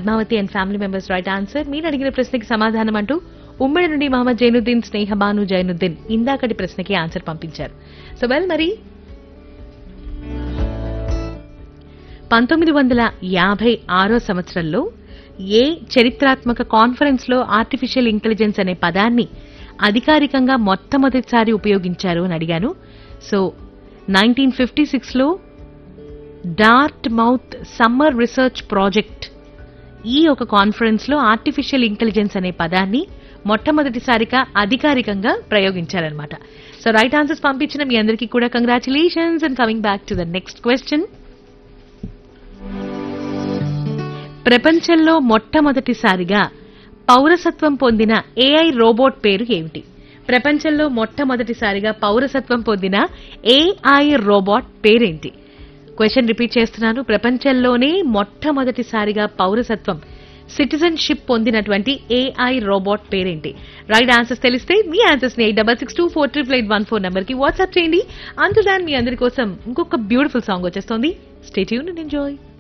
Padmavati and family members right answer మీరు అడిగిన ప్రశ్నకి సమాధానం అంటూ ఉమ్మడి నుండి మహమ్మద్ జైనుద్దీన్ స్నేహబాను జైనుద్దీన్ ఇందాకటి ప్రశ్నకి ఆన్సర్ పంపించారు సో వెల్ మరి పంతొమ్మిది వందల యాభై ఆరో సంవత్సరంలో ఏ చరిత్రాత్మక కాన్ఫరెన్స్ లో ఆర్టిఫిషియల్ ఇంటెలిజెన్స్ అనే పదాన్ని అధికారికంగా మొట్టమొదటిసారి ఉపయోగించారు అని అడిగాను సో నైన్టీన్ ఫిఫ్టీ సిక్స్లో Dartmouth summer research project ఈ ఒక కాన్ఫరెన్స్ లో ఆర్టిఫిషియల్ ఇంటెలిజెన్స్ అనే పదాన్ని మొట్టమొదటిసారిగా అధికారికంగా ప్రయోగించారనమాట సో రైట్ ఆన్సర్స్ పంపించిన మీ అందరికీ కూడా congratulations and coming back to the next question ప్రపంచంలో మొట్టమొదటిసారిగా పౌరసత్వం పొందిన ఏఐ రోబోట్ పేరు ఏమిటి ప్రపంచంలో మొట్టమొదటిసారిగా పౌరసత్వం పొందిన ఏఐ రోబోట్ పేరేంటి క్వశ్చన్ రిపీట్ చేస్తున్నాను ప్రపంచంలోనే మొట్టమొదటిసారిగా పౌరసత్వం సిటిజన్షిప్ పొందినటువంటి ఏఐ రోబోట్ పేరేంటి రైట్ ఆన్సర్స్ తెలిస్తే మీ ఆన్సర్స్ ని eight double six two four triple eight one four number కి వాట్సాప్ చేయండి అందులో మీ అందరి కోసం ఇంకొక బ్యూటిఫుల్ సాంగ్ వచ్చేస్తుంది స్టేట్యూన్ అండ్ ఎంజాయ్